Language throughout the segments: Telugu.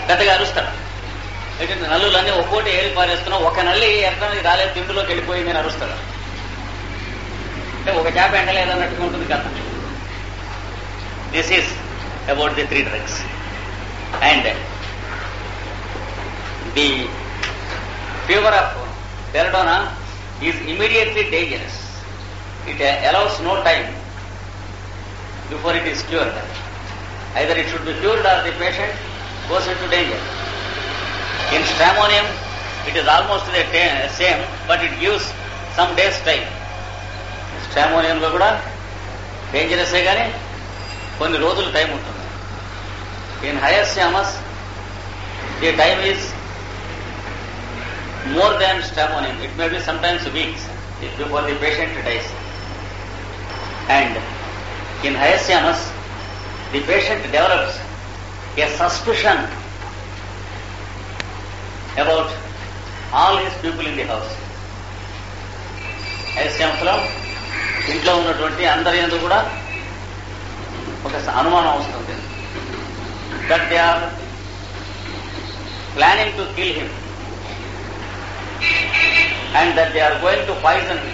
పెద్దగా అరుస్తాడు ఏంటంటే నల్లులన్నీ ఒక్కోటి ఏరి పారేస్తున్నాం ఒక నల్లి ఎక్కడానికి రాలేదు తిండిలోకి వెళ్ళిపోయింది అని అరుస్తాడు అంటే ఒక చేప ఎండలేదన్నట్టుగా ఉంటుంది కథ this is about the three drugs and the fever of belladonna is immediately dangerous. It allows no time before it is cured. Either it should be cured or the patient goes into danger. In stramonium, it is almost the ta- same, but it gives some days time. స్ట్రామోనియంలో కూడా డేంజరసే కానీ కొన్ని రోజులు టైం ఉంటుంది in hyoscyamus the time is more than stramonium. It may be sometimes weeks before the patient dies. And in hyoscyamus, the patient develops a suspicion about all his people in the house. హైస్యామస్లో ఇంట్లో ఉన్నటువంటి అందరి ఎందుకు కూడా ఒక అనుమానం వస్తుంది that they are planning to kill him and that they are going to poison him.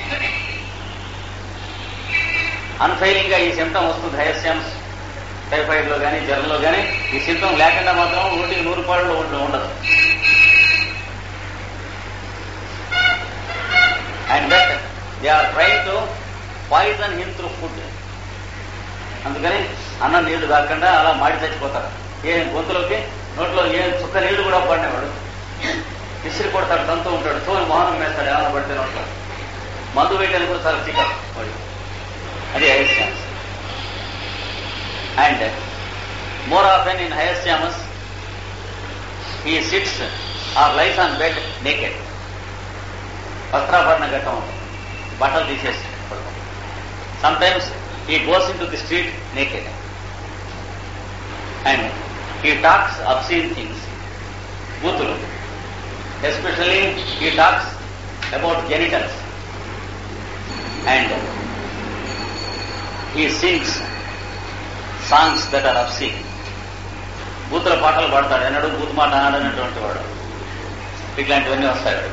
అన్ఫైలింగ్ గా ఈ సిమ్టమ్ వస్తుంది హైస్యామ్స్ టైఫాయిడ్ లో కానీ జ్వరంలో కానీ ఈ సిమ్టమ్ లేకుండా మాత్రం నూటికి నూరు పాళ్ళు ఉండదు and that they are trying to poison him through food అందుకని అన్నం నీళ్లు కాకుండా అలా మాడి చచ్చిపోతారు ఏ గొంతులోకి నోట్లో ఏ చుక్క నీళ్లు కూడా పడినవాడు విసిరి కొడతాడు తంతూ ఉంటాడు తోని మోహనం వేస్తాడు ఏమైనా పడితే నోట్లో మందు వేయడానికి కూడా చాలా చిక్క వాడు అది hyoscyamus and more often in hyoscyamus he sits or lies on bed naked వస్త్రాభరణ ఘట్టం ఉంటుంది బట్టలు తీసేసి sometimes he goes in into the street naked and he talks obscene things బూతులు especially he talks about genitals and he sings songs that are obscene బూతుల పాటలు పాడతాడు ఎన్నడూ బూతు మాట అన్నాడనేటువంటి వాడు ఇట్లాంటివన్నీ వస్తాయి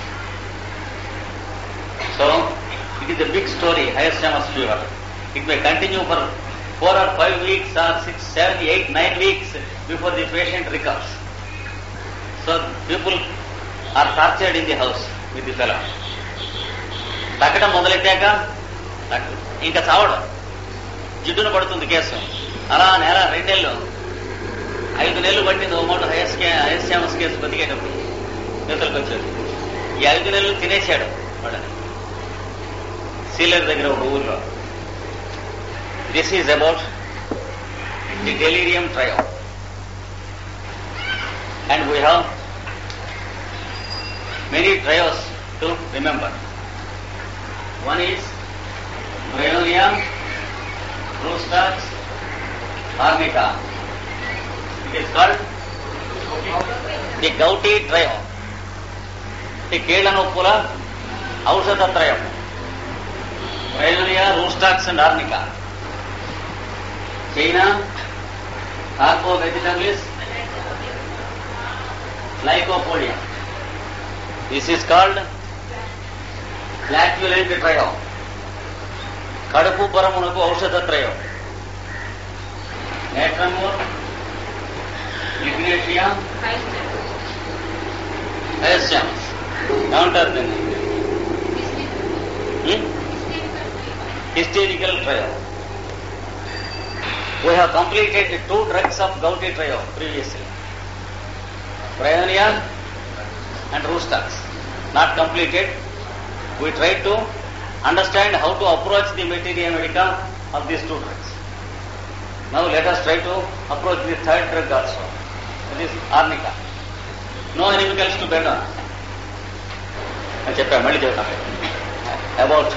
so it is the big story hyoscyamus fever it may continue for four or five weeks or six seven eight nine weeks before the patient recovers so people are tortured in the house with the fellow తగ్గడం మొదలెట్టాక ఇంకా చావడం జిడ్డున పడుతుంది కేసు అలా నెల రెండేళ్ళు ఐదు నెలలు పట్టింది ఓ మాట హైఎస్ హైఎస్యామస్ కేసు బతికేటప్పుడు నేతలకు వచ్చాడు ఈ ఐదు నెలలు తినేశాడు వాడని సీలర్ దగ్గర ఒక ఊర్లో this is about the delirium trio and we have many trios to remember. One is Bryonia, Roostax, Arnica. It is called the Gouty trio. The Kedanopula Aushadha trio. Bryonia, Roostax and Arnica. China, Harpo vegetables, Lycopodium. This is called flocculent trio కడుపు పరమునకు ఔషధ త్రయం నేట్రమూర్ ఇగ్నేషియా హైస్యామ్ ఏమంటారు దీన్ని హిస్టేరికల్ ట్రయం We have completed two drugs of gouty trio previously. Bryonia and Roostax. Not completed. We tried to understand how to approach the materia medica of these two drugs. Now let us try to approach the third drug also. That is arnica. No animals to bend on. అని చెప్పా మళ్ళీ చెప్తాను about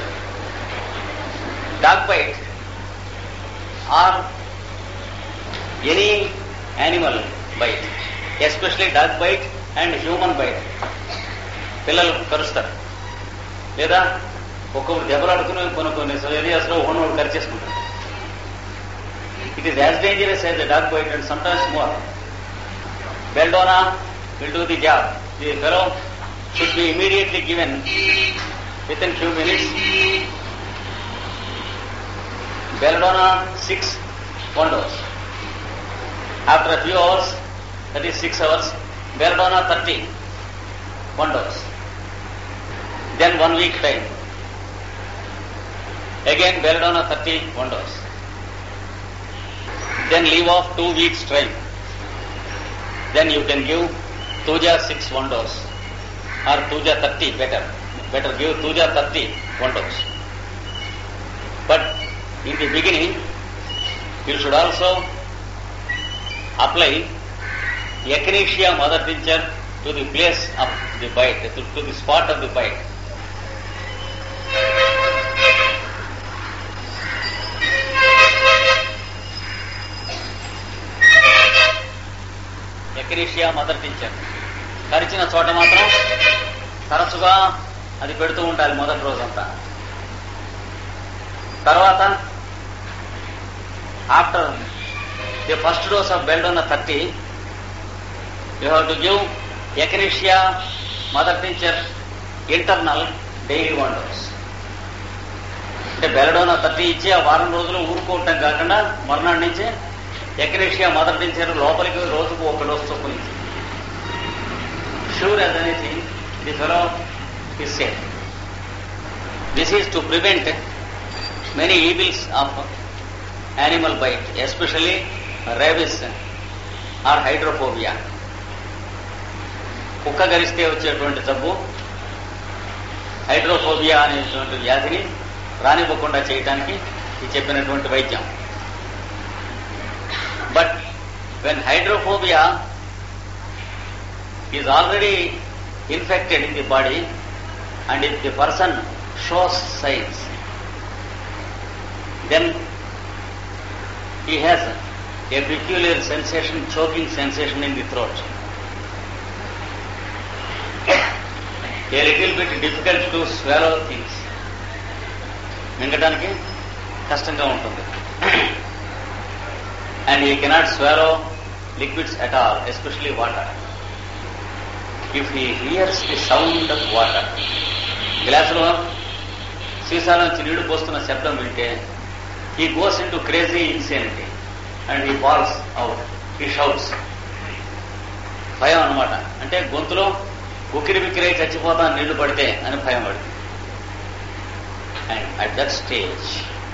dog bite or any animal bite especially dog bite and human bite పిల్లలు కరుస్తారు లేదా ఒక్కొక్కరు దెబ్బలాడుకుని కొన్ని కొన్ని ఏరియాస్లో ఒకనోడు కరిచేసుకుంటారు it is as dangerous as the dog bite and sometimes more Belladonna will do the job. The fellow should be immediately given within few minutes. Belladonna 6, 1 dose. After a few hours, that is 6 hours, Belladonna 30, 1 dose. Then 1 week time. Again Belladonna 30, 1 dose. Then leave off 2 weeks time. Then you can give Tuja 6, 1 dose. Or Tuja 30, better. Better give Tuja 30, 1 dose. But in the beginning, you should also apply echinacea mother tincture to the place of the bite, to, to the spot of the bite. ఎక్రీషియా మదర్ టించర్ కరిచిన చోట మాత్రం తరచుగా అది పెడుతూ ఉండాలి మొదటి రోజంతా తర్వాత after the first dose of belladonna thirty you have to give echinacea mother tincture internal daily one dose అంటే బెలడోనా థర్టీ ఇచ్చి ఆ వారం రోజులు ఊరుకోవటం కాకుండా మర్నాడు నుంచి ఎకనీషియా మదర్ టించర్ లోపలికి రోజుకు ఒక డోస్ చొప్పున ఇచ్చి sure as anything the fellow is safe this is to prevent many evils of animal bite especially rabies or hydrophobia కుక్క గరిస్తే వచ్చేటువంటి జబ్బు హైడ్రోఫోబియా అనేటువంటి వ్యాధిని రానివ్వకుండా చేయటానికి ఈ చెప్పినటువంటి వైద్యం but when hydrophobia is already infected in the body and if the person shows signs then he has a peculiar sensation, choking sensation in the throat. A little bit difficult to swallow things. మింగటానికి కష్టంగా ఉంటుంది and he cannot swallow liquids at all especially water if he hears the sound of water గ్లాసులో సీసాల నుంచి నీళ్లు పోస్తున్న శబ్దం వింటే he goes into crazy insanity and he falls out. He shouts. భయం అనమాట అంటే గొంతులో ఉకిరి బిక్కిరై చచ్చిపోతా నీళ్లు పడితే అని భయం పడింది and at that stage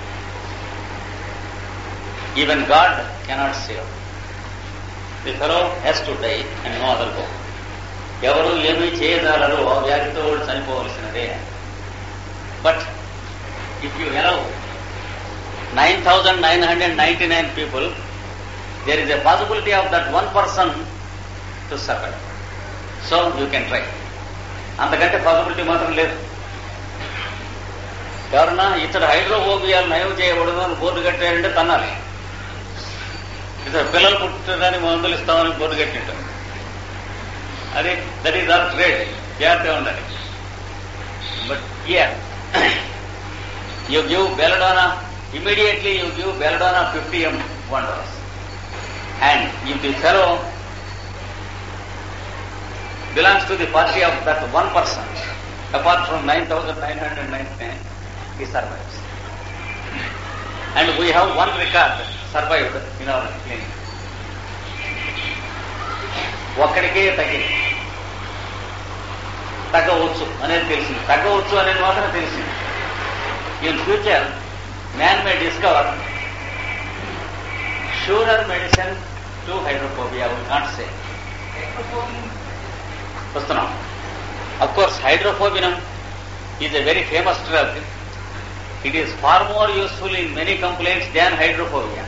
even God cannot save the fellow has to die and no other go ఎవరు ఏమీ చేయజాలరు ఆ వ్యాధితో వాళ్ళు చనిపోవలసినదే but if you allow 9,999 people, there is a possibility of that one person to suffer. So you can try. అంతకంటే పాసిబిలిటీ మాత్రం లేదు ఎవరన్నా ఇతడు హైడ్రోఫోబియాలు నయం చేయబడదు అని బోర్డు కట్టారంటే తన్నాలి ఇతడు పిల్లలు పుట్టడానికి మందులు ఇస్తామని బోర్డు కట్టింటారు అది దట్ ఈస్ ఆర్ ట్రేడ్ జాగ్రత్తగా ఉండాలి బట్ ఇయర్ you give belladonna immediately you give belladonna 50 m one dose. And if the fellow belongs to the party of that one person, apart from 9,999, he survives. And we have one record survived in our clinic. ఒక్కడికే తగ్గింది తగ్గవచ్చు అనేది తెలిసింది తగ్గవచ్చు అనేది మాత్రం తెలిసింది in future man may discover surer medicine to hydrophobia, we can't say. వస్తున్నాం of course hydrophobinum is a very famous drug it is far more useful in many complaints than hydrophobia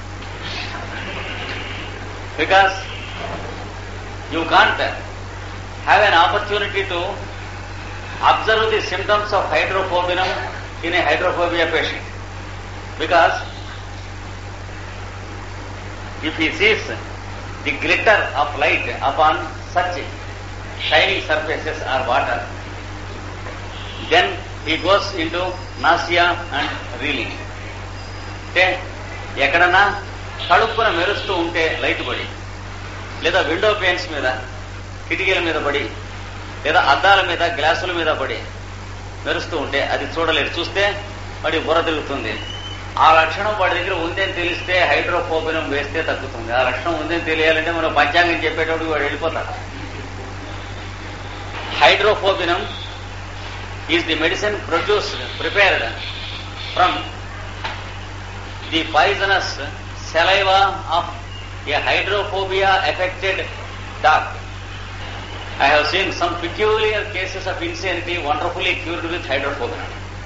because you can't have an opportunity to observe the symptoms of hydrophobinum in a hydrophobia patient because if he sees the glitter of light upon such shining surfaces or water, then he goes into nausea and reeling. అంటే ఎక్కడన్నా కడుపున మెరుస్తూ ఉంటే లైట్ పడి లేదా విండో పెయిన్స్ మీద కిటికీల మీద పడి లేదా అద్దాల మీద గ్లాసుల మీద పడి మెరుస్తూ ఉంటే అది చూడలేరు చూస్తే వాడి బుర్ర తిరుగుతుంది ఆ లక్షణం వాడి దగ్గర ఉందని తెలిస్తే హైడ్రోఫోబినం వేస్తే తగ్గుతుంది ఆ లక్షణం ఉందని తెలియాలంటే మనం పంచాంగం చెప్పేటప్పుడు వాడు వెళ్ళిపోతాడు hydrophobinum is the medicine produced prepared from the poisonous saliva of a hydrophobia affected dog I have seen some peculiar cases of insanity wonderfully cured with hydrophobia.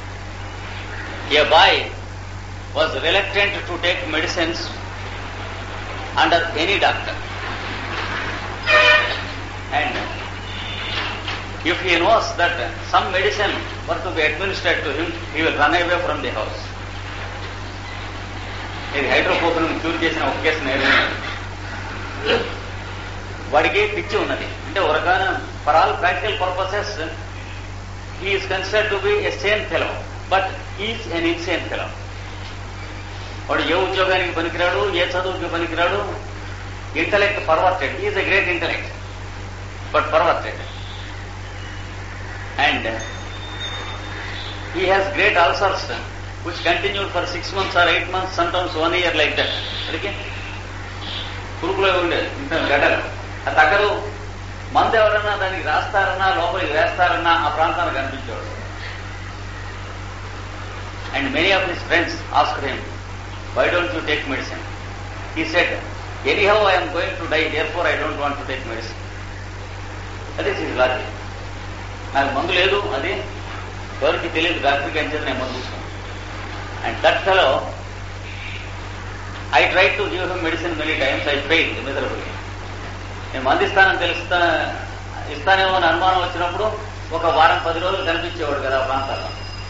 A boy was reluctant to take medicines under any doctor. And if he knows that some medicine were to be administered to him, he will run away from the house. ఇది హైడ్రోఫోబిన్ క్యూర్ చేసిన ఒక కేసు నేను వాడికి పిచ్చి ఉన్నది అంటే ఒకగాన for all practical purposes is considered to be a same fellow but is an insane fellow వాడు ఏ ఉద్యోగానికి పనికిరాడు ఏ చదువుకి పనికిరాడు intellect perverted is a great intellect but perverted and he has great ulcers which continue for six months or eight months sometimes one year like that అడిగి కురుకులో ఉండే ఇంత గడ్డలు అది తగ్గదు మందు ఎవరన్నా దానికి రాస్తారన్నా లోపలికి వేస్తారన్నా ఆ ప్రాంతానికి కనిపించేవాడు and many of his friends ask him why don't you take medicine he said anyhow I'm going to die therefore I don't want to take medicine అదే ఈజ్ లాజిక్ నాకు మందు లేదు అది ఎవరికి తెలియదు డాక్టర్కి అని చెప్పి నేను మందు చూసుకున్నాను and that fellow I try to give him medicine many times I fail miserable నేను మందిస్తానని తెలుస్తా ఇస్తానేమో అని అనుమానం వచ్చినప్పుడు ఒక వారం పది రోజులు కనిపించేవాడు కదా ఆ ప్రాంతాల్లో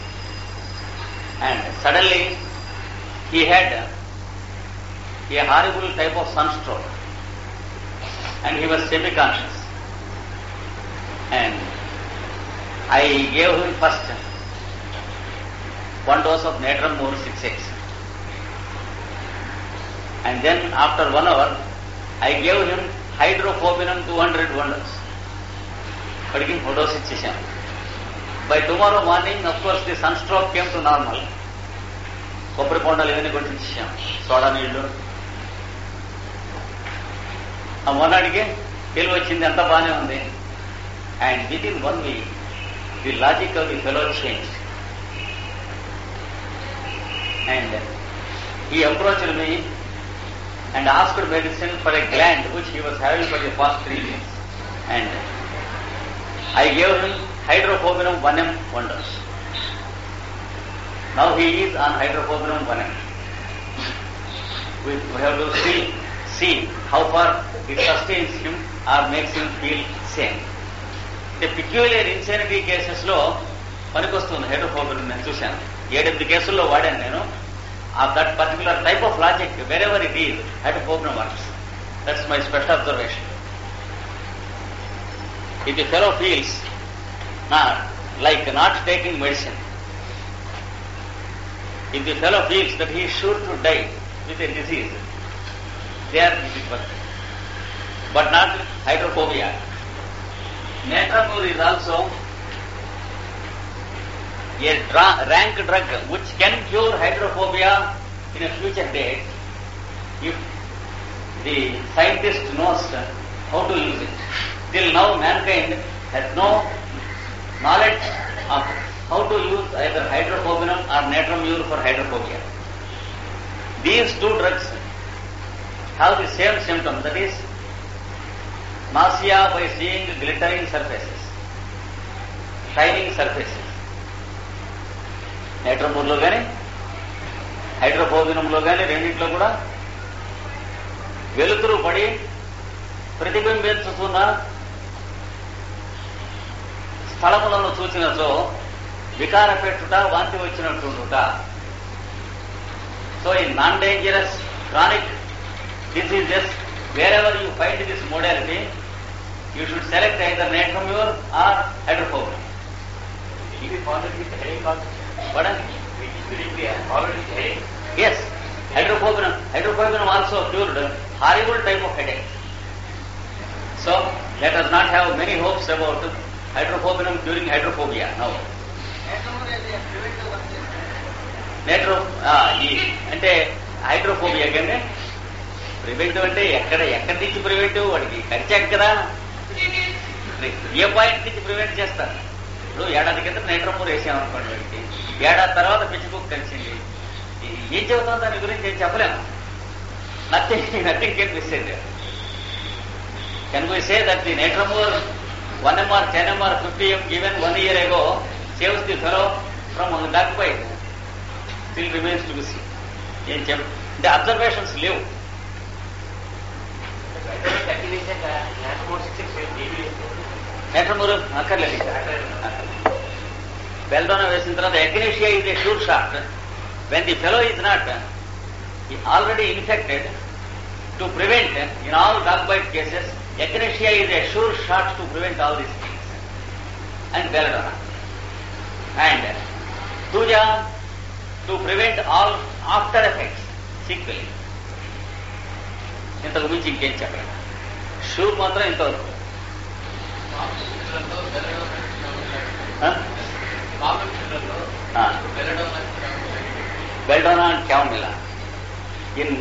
and suddenly he had a horrible type of sun stroke and he was semi conscious and I gave him first one dose of natrum more 6x. And then after one hour, I gave him hydrophobinum 200 wonders. వాడికి ఒక డోస్ ఇచ్చేసాను by tomorrow morning of course the sun stroke came to normal కొబ్బరి బొండాలు ఇవన్నీ కొట్టించేసాం సోడా నీళ్లు ఆ మొన్నటికి తెలివి వచ్చింది అంత బాగానే ఉంది and within one week the logic of the fellow change and he approached me and asked medicine for a gland which he was having for the past three years. And I gave him hydrophobinum 1M wonders. Now he is on hydrophobinum 1M. We, we have to see, see how far it sustains him or makes him feel sane. The peculiar insanity cases లో పనికొస్తుంది హైడ్రోఫోబిన్ నేను చూశాను ఏడెనిమిది కేసుల్లో వాడాను నేను ఆ that particular type of logic wherever it is hydrophobin works that's my special observation if the fellow feels not like not taking medicine if the fellow feels that he sure to die with a disease they are but not hydrophobia natrum mur is also a dra- rank drug which can cure hydrophobia in a future date if the scientist knows how to use it. Till now mankind has no knowledge of how to use either hydrophobinum or natramur for hydrophobia. These two drugs have the same symptom that is nausea by seeing glittering surfaces, shining surfaces. నేట్రమూర్లో కానీ హైడ్రోఫోబినంలో కానీ రెండింటిలో కూడా వెలుతురు పడి ప్రతిబింబించుతున్న స్థలములను చూసినచో వికార పెట్టుట వాంతి వచ్చినట్టుండుట సో ఈ non dangerous chronic diseases wherever you find this modality you should select either natrum mur or hydrophobin ఇది What? Yes, hydrophobinum. Hydrophobinum also cured horrible type of headache. So let us not have many hopes about hydrophobium curing hydrophobia. No. నేట్రో ఈ అంటే హైడ్రోఫోబియా కంటే ప్రివెంటివ్ అంటే ఎక్కడ ఎక్కడి నుంచి ప్రివెంటివ్ వాడికి ఖర్చాక కదా ఏ పాయింట్ నుంచి ప్రివెంట్ చేస్తారు ఇప్పుడు ఏడాది కింద నైట్రోమూర్ వేసామనుకోండి వాడికి ఏడాది తర్వాత పిచ్చిబుక్ కలిసింది ఏం చెబుతాం దాని గురించి ఏం చెప్పలేము nothing nothing can miss can we say that the natrum mur one M or ten M or fifty M given one year ago saves the fellow from dog bite still remains to see ఏం చెప్ అంటే అబ్జర్వేషన్స్ లేవు నేట్రమూరు అక్కర్లేదు బెల్డోనా వేసిన తర్వాత ఎగ్నేషియా ఇది sure shot when the fellow is not already infected to prevent in all dog bite cases ignatia is a sure shot to prevent all these things and belladonna and thuja to prevent all after effects sequel ఇంతకు మించి ఇంకేం చెప్పలేదు షూర్ మాత్రం ఇంతవరకు belladonna and chamomilla in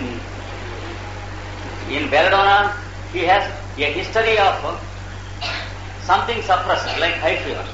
in belladonna he has a history of something suppress like high fever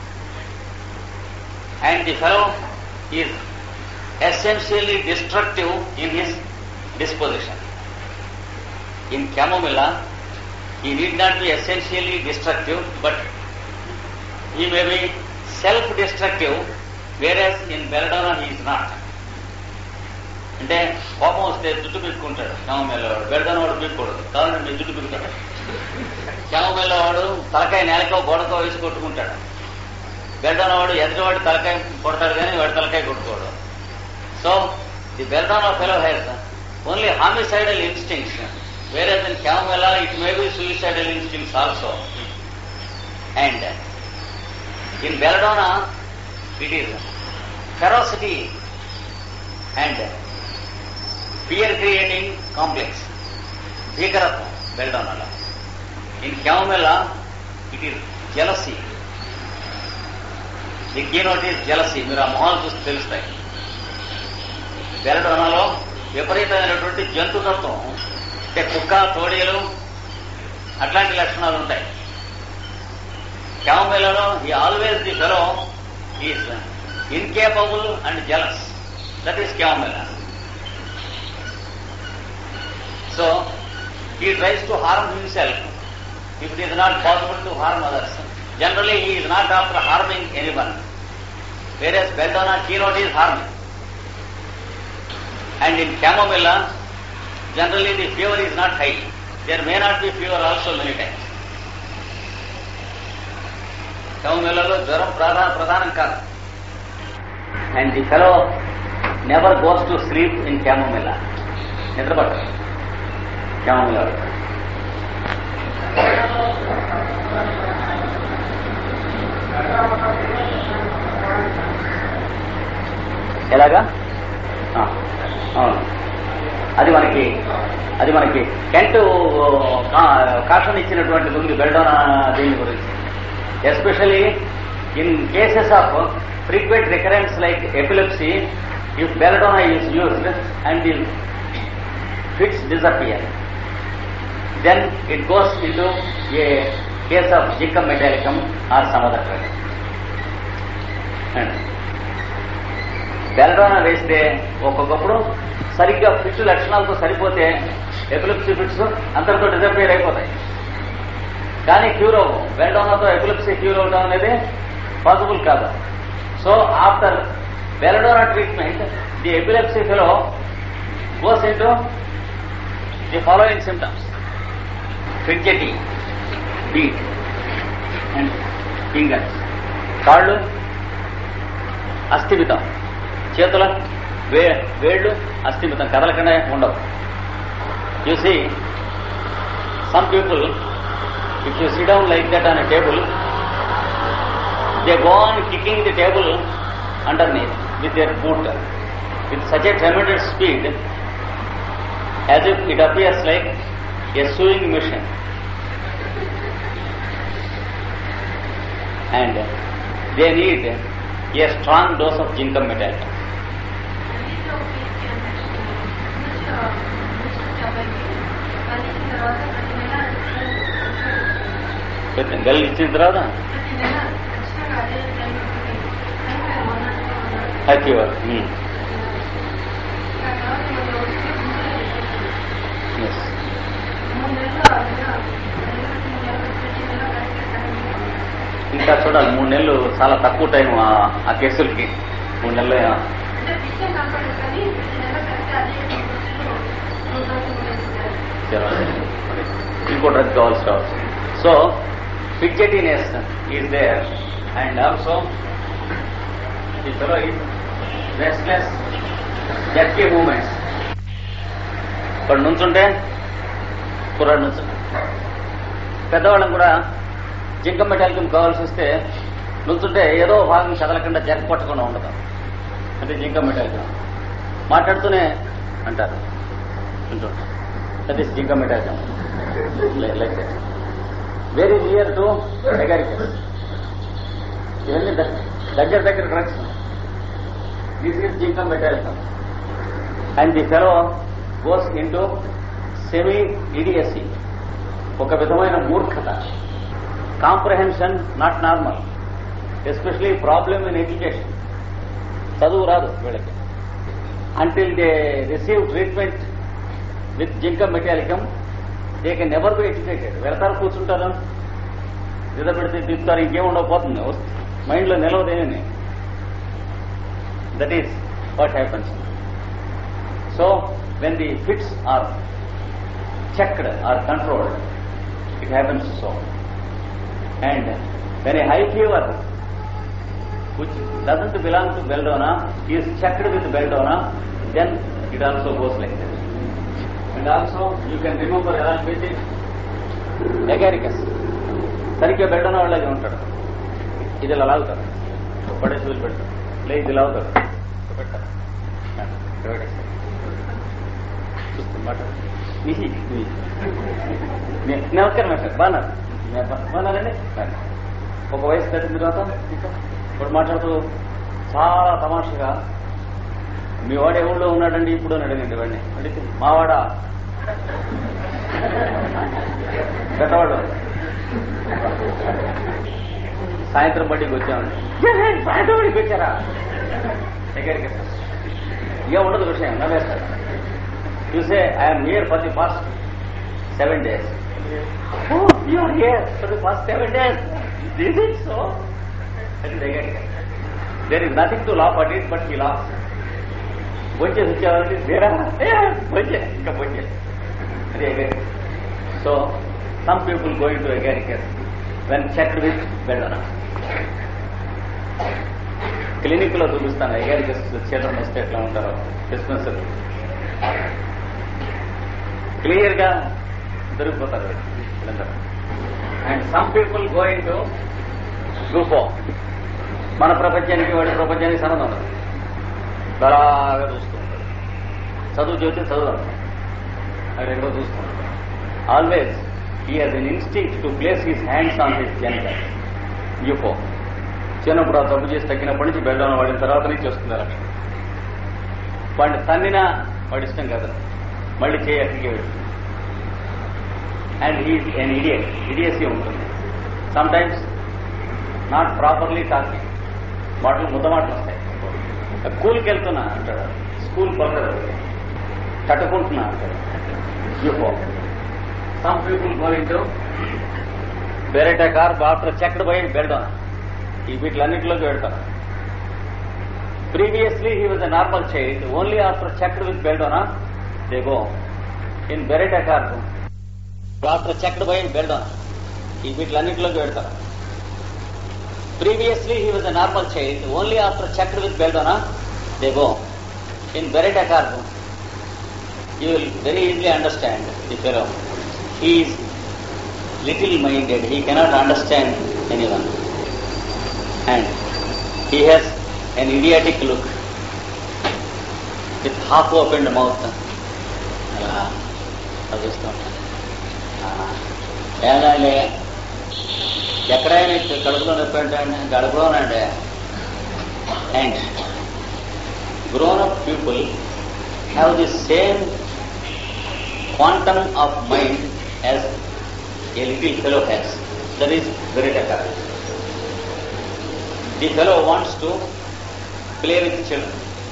and the fellow is essentially destructive in his disposition. In chamomilla, he need not be essentially destructive, but he may be self-destructive, whereas in belladonna he is not. అంటే కోపం వస్తే జుట్టు పీక్కుంటాడు శ్యామమేళ్ళవాడు బెడదన వాడు పీక్కూడదు కావాలంటే మీ జుట్టు పీకుతాడు శ్యామమేళ్ళవాడు తలకాయ నేలకో గోడకో వేసి కొట్టుకుంటాడు బెడదనవాడు ఎదుటివాడు తలకాయ కొడతాడు కానీ వాడు తలకాయ కొట్టుకోడు So, the belladonna fellow has only homicidal instincts, whereas in Chamomilla it may be suicidal instincts also. And in belladonna it is ferocity and fear creating complex. భీకరత్వం బెల్డోనాలో in chamomilla it is jealousy the keynote is jealousy మీరు ఆ మొహాలు చూసి తెలుస్తాయి బెరడోనలో విపరీతమైనటువంటి జంతుతత్వం అంటే కుక్క తోడేలు అట్లాంటి లక్షణాలు ఉంటాయి క్యామేలలో ఈ always the fellow is incapable and jealous that is chamomilla so he tries to harm himself if it is not possible to harm others. Generally, he is not after harming anyone, whereas Belladonna keynote is harming. And in chamomilla, generally the fever is not high. There may not be fever also many times. chamomilలలో జ్వరం ప్రధాన ప్రధానం కాదు and the fellow never goes to sleep in chamomilla నిద్రపట్టదు క్యామోమిల్లా ఎలాగా ఆ, అవును అది మనకి అది మనకి కెంట్ కాషన్ ఇచ్చినటువంటి ఉంది బెల్డోనా దీని గురించి especially in cases of frequent recurrence like epilepsy if belladonna is used and the fits disappear then it goes in to a case of zincum metallicum or some other belladonna వేస్తే ఒక్కొక్కప్పుడు సరిగ్గా ఫిట్ లక్షణాలతో సరిపోతే ఎపిలిప్సీ ఫిట్స్ అందరితో డిజపేర్ అయిపోతాయి కానీ క్యూర్ అవ్వవు బెల్డోనాతో ఎపిలిప్సీ క్యూర్ అవడం అనేది పాసిబుల్ కాదు so after belladonna treatment the epilepsy fellow goes into the following symptoms fidgety feet and fingers కాళ్ళు అస్థిమితం చేతుల వే వేళ్ళు అస్థిమితం కదలకుండా ఉండవు చూసి some people if you sit down like that on a table they go on kicking the table underneath with your boot with such a tremendous speed as if it appears like a sewing machine And they need a strong dose of zinc metal. గల్లు ఇచ్చిన తర్వాత హై ఫీవర్ ఇంకా చూడాలి మూడు నెలలు చాలా తక్కువ టైం ఆ- ఆ కేసులకి మూడు నెలలు ఇంకో డ్రగ్ కావాల్సి రావచ్చు so fidgetiness is there and also ఈ ఫెలో ఈజ్ రెస్ట్లెస్ జట్కీ మూమెంట్స్ ఇక్కడ నుంచుంటే కుర్రాడు నుంచుంటే పెద్దవాళ్ళం కూడా జింక మెటాలికం కావాల్సి వస్తే నుంచుంటే ఏదో భాగం కదలకుండా జగ్గ కొట్టకుండా ఉండదు అంటే జింక మెటాలికం మాట్లాడుతూనే అంటారు వింటుంటారు that is zincum metallicum like very near to agaricus ఇవన్నీ ద- దగ్గర దగ్గర drugs this is zincum metallicum and the fellow goes into semi idiocy ఒక విధమైన మూర్ఖత comprehension not normal especially problem in education చదువు రాదు వీళ్ళకి until they receive treatment with zincum metallicum they can never be educated వెళతారు కూర్చుంటారు నిద్ర పెడితే దిగుతారు ఇంకేం ఉండకపోతుంది మైండ్లో నిలవదేమని that is what happens so when the fits are checked or controlled, it happens so. And when a high fever, which doesn't belong to belladonna, is checked with belladonna, then it also goes like that. And also, you can remember along with it, agaricus. సరిగ్గా బెల్డోనా వాళ్ళగా ఉంటాడు ఇది ఇలా లాగుతాడు పడేసి వదిలిపెడతాడు లే ఇది లాగుతాడు పెట్టారు చూస్తున్నమాట నమస్కారం సార్ బాగున్నారు బాగున్నారండి ఒక వయసు దాటిన తర్వాత ఇప్పుడు మాట్లాడుతూ చాలా తమాషగా మీ వాడు ఏ ఊళ్ళో ఉన్నాడండి ఇప్పుడు అని అడిగండి వాడిని అడిగితే మావాడా పెద్దవాడు సాయంత్రం బడికి వచ్చామండి సాయంత్రం బడికి వచ్చారా దగ్గరికి ఏ ఉండదు విషయం నవ్వేస్తాడు You say, I am here for the past seven days. Oh, you are here for the past seven days. Is it so? That is again. There is nothing to laugh at it, but he laughs. బొంచే వచ్చేవారంటే దేరా బొంచే ఇంకా బొంచే అది again so some people going to agaricus when checked with belladonna clinic లో చూపిస్తాను అగారికస్ చిల్డ్రన్ వస్తే ఎట్లా ఉంటారో డిస్పెన్సరీ క్లియర్ గా దొరికిపోతారు వీళ్ళందరూ and some people going to group మన ప్రపంచానికి వాడి ప్రపంచానికి సంబంధం ఉండదు బలాగా చూస్తూ ఉంటాడు చదువు చెబితే చదువు అంటాడు అది ఎక్కడో చూసుకుంటాడు always he has an instinct to place his hands on his genital యూఫో చిన్నప్పుడు ఆ తప్పు చేసి తగ్గినప్పటి నుంచి బెల్లం వాడిన తర్వాత నుంచి వస్తుంది లక్షణం వాడిని తన్నినా వాడి ఇష్టం కదా మళ్ళీ చేయి అక్కడికి వెళ్తుంది and he an idiot idiocy ఉంటుంది sometimes not properly talking మాటలు ముద్ద మాటలు వస్తాయి స్కూల్కి వెళ్తున్నా అంటాడు స్కూల్ పక్కన కట్టుకుంటున్నా అంటాడు యూఫో some people going to baryta carb after checked by belladonna ఈ వీటిలన్నింటిలోకి వెళ్తాను Previously, he was a normal child. Only after checked with Beldona, they go. In Beretta cargo, after checked by Beldona, ఈ వీటిలన్నింటిలోకి వెళ్తారు previously he was a normal child only after checked with belladonna they go in baryta carb you will very easily understand the fellow he is little minded he cannot understand any one and he has an idiotic look with half opened mouth. అలా అది చూస్తూ ఉంటాను ఏడాలే ఎక్కడైనా కడుపులో నొప్పి అంటే గడుపులోనండి and grown up people have the same quantum of mind as a little fellow has. That is Virataka. The fellow wants to play with children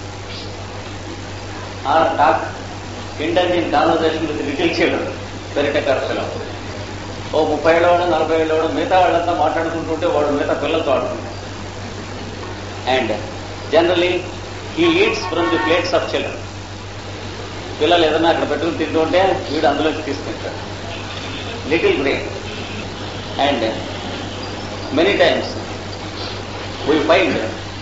or talk, indulge in conversation with little children. Virataka fellow. ఓ ముప్పై ఏళ్ళవాడు నలభై ఏళ్ళవాడు మిగతా వాళ్ళంతా మాట్లాడుకుంటుంటే వాడు మిగతా పిల్లలతో ఆడుకుంటాడు and generally he eats from the plates of children పిల్లలు ఏదైనా అక్కడ పెట్టుకుని తింటుంటే వీడు అందులోకి తీసుకుంటాడు little brain and many times we find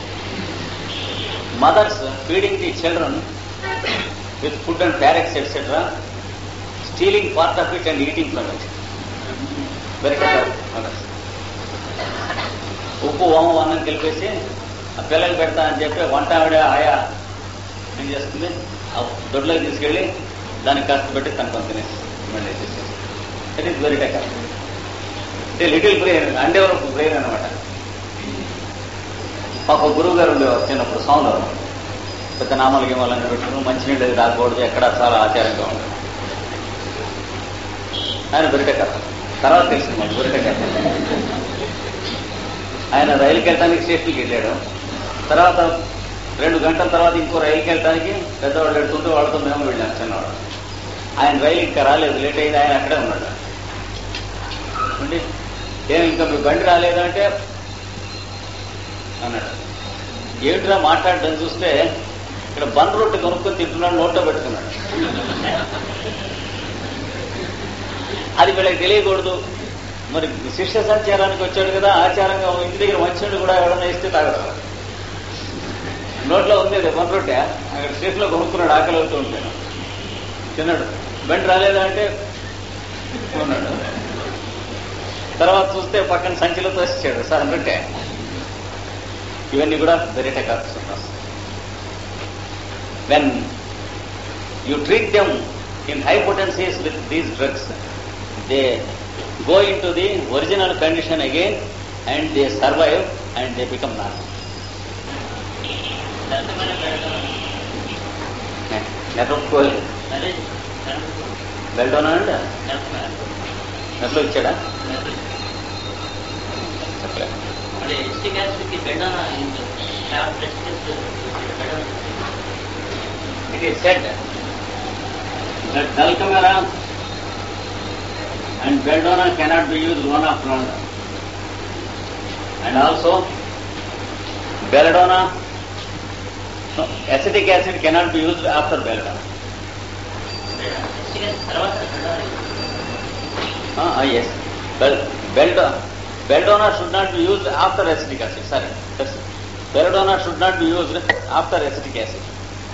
mothers feeding the children with food and Farex etcetera stealing part of it and eating from it very mothers ఉప్పు ఓమం అన్నం కలిపేసి ఆ పిల్లలు పెడతా అని చెప్పి వంట ఆవిడ ఆయా ఏం చేస్తుంది ఆ దొడ్లోకి తీసుకెళ్ళి దానికి కాస్త పెట్టి తను పంపిణీ మళ్ళీ చేసేసి ఇట్ ఈస్ వెరీ టెక్ అంటే లిటిల్ బ్రెయిన్ అండేవరపు బ్రెయిన్ అనమాట ఒక గురువు గారు ఉండేవారు చిన్నప్పుడు సౌందర్యం పెద్ద నామాలు గేమాలని పెట్టుకుని మంచినీళ్ళు అది రాకూడదు ఎక్కడ చాలా ఆచారంగా ఉండదు ఆయన బెరిటెక్కర్ తర్వాత తెలిసింది మాకు బెరిటెక్కర్ ఆయన రైలుకి వెళ్ళడానికి స్టేషన్కి వెళ్ళాడు తర్వాత రెండు గంటల తర్వాత ఇంకో రైలుకి వెళ్ళడానికి పెద్దవాళ్ళు పెడుతుంటే వాళ్ళతో మేము వెళ్ళాం చిన్నవాడు ఆయన రైలు ఇంకా రాలేదు లేట్ అయింది ఆయన అక్కడే ఉన్నాడు ఉండి ఏం ఇంకా మీ బండి రాలేదంటే అన్నాడు ఏమిట్రా మాట్లాడడం చూస్తే ఇక్కడ బన్ రొట్టె కొనుక్కొని తింటున్నాడు నోట్లో పెట్టుకున్నాడు అది వీళ్ళకి తెలియకూడదు మరి శిష్య సంచారానికి వచ్చాడు కదా ఆచారంగా ఇంటి దగ్గర మంచినీళ్ళు కూడా ఎవడన్నా ఇస్తే తాగడం నోట్లో ఉంది అది వన్ రొట్టె అక్కడ స్టేషన్లో కొనుక్కున్నాడు ఆకలి అవుతూ ఉంటాను తిన్నాడు బండి రాలేదా అంటే ఉన్నాడు తర్వాత చూస్తే పక్కన సంచిలో తోసిచ్చాడు సార్ రొట్టె ఇవన్నీ కూడా very calls when you treat them in high potencies with these drugs they go into the original condition again and they survive and they become normal. Network belladonna అండి నెట్లో ఇచ్చాడా చెప్పలేదు It is said that Dalkamara and Belladonna cannot be used one after another. And also, Belladonna, no, acetic acid cannot be used after Belladonna. Ah, ah, yes. Bel, Belladonna, Belladonna should not be used after acetic acid. Sorry, that's it. Belladonna should not be used after acetic acid.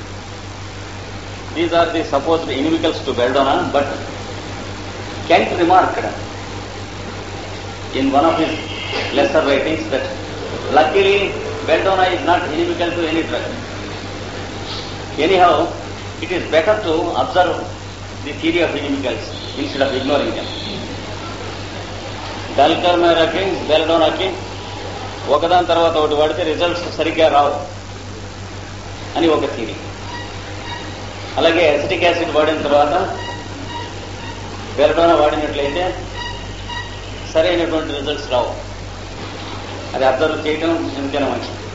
These are the supposed inimicals to Belladonna, but Kent remarked in one of his lesser writings that luckily belladonna is not inimical to any drug. Anyhow, it is better to observe the theory of inimicals instead of ignoring them. డల్కర్ మేరకి బెల్డోనాకి ఒకదాని తర్వాత ఒకటి వాడితే రిజల్ట్స్ సరిగ్గా రావు అని ఒక థీరీ అలాగే ఎసిటిక్ యాసిడ్ వాడిన తర్వాత బెల్డోనా వాడినట్లయితే సరైనటువంటి రిజల్ట్స్ రావు అది అబ్జర్వ్ చేయడం ఎందుకైనా మంచిది